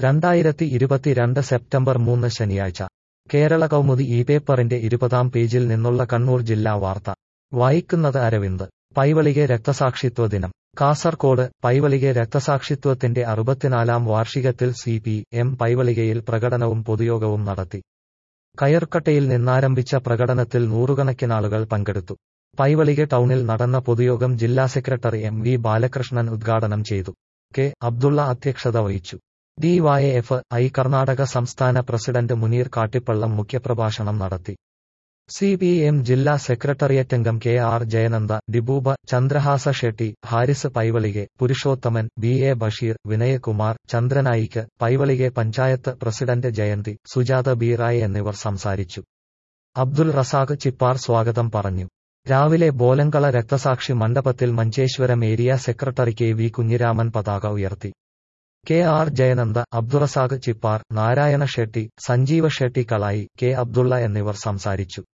രണ്ടായിരത്തി ഇരുപത്തിരണ്ട് സെപ്റ്റംബർ മൂന്ന് ശനിയാഴ്ച കേരള കൗമുദി ഈ പേപ്പറിന്റെ ഇരുപതാം പേജിൽ നിന്നുള്ള കണ്ണൂർ ജില്ലാ വാർത്ത വായിക്കുന്നത് അരവിന്ദ് പൈവളികെ രക്തസാക്ഷിത്വ ദിനം കാസർകോട് പൈവളികെ രക്തസാക്ഷിത്വത്തിന്റെ അറുപത്തിനാലാം വാർഷികത്തിൽ സി പി എം പൈവളികയിൽ പ്രകടനവും പൊതുയോഗവും നടത്തി കയർക്കട്ടയിൽ നിന്നാരംഭിച്ച പ്രകടനത്തിൽ നൂറുകണക്കിനാളുകൾ പങ്കെടുത്തു പൈവളിക ടൗണിൽ നടന്ന പൊതുയോഗം ജില്ലാ സെക്രട്ടറി എം വി ബാലകൃഷ്ണൻ ഉദ്ഘാടനം ചെയ്തു കെ അബ്ദുള്ള അധ്യക്ഷത വഹിച്ചു ഡിവൈഎഫ് ഐ കർണാടക സംസ്ഥാന പ്രസിഡന്റ് മുനീർ കാട്ടിപ്പള്ളം മുഖ്യപ്രഭാഷണം നടത്തി സി പി എം ജില്ലാ സെക്രട്ടേറിയറ്റംഗം K R Jayananda Dibooba Chandrahasa Shetty Harris Paivalike Purushothaman B A Basheer Vinayakumar Chandranaik Paivalike panchayat president Jayanthi Sujatha B Rai എന്നിവർ സംസാരിച്ചു അബ്ദുൽ റസാഖ് ചിപ്പാർ സ്വാഗതം പറഞ്ഞു രാവിലെ ബോലങ്കള രക്തസാക്ഷി മണ്ഡപത്തിൽ Manjeshwaram area secretary K V Kunhiraman പതാക ഉയർത്തി K R Jayananda Abdurazak Chippar Narayana Shetty Sanjeeva Shetty Kalayi K Abdulla എന്നിവർ സംസാരിച്ചു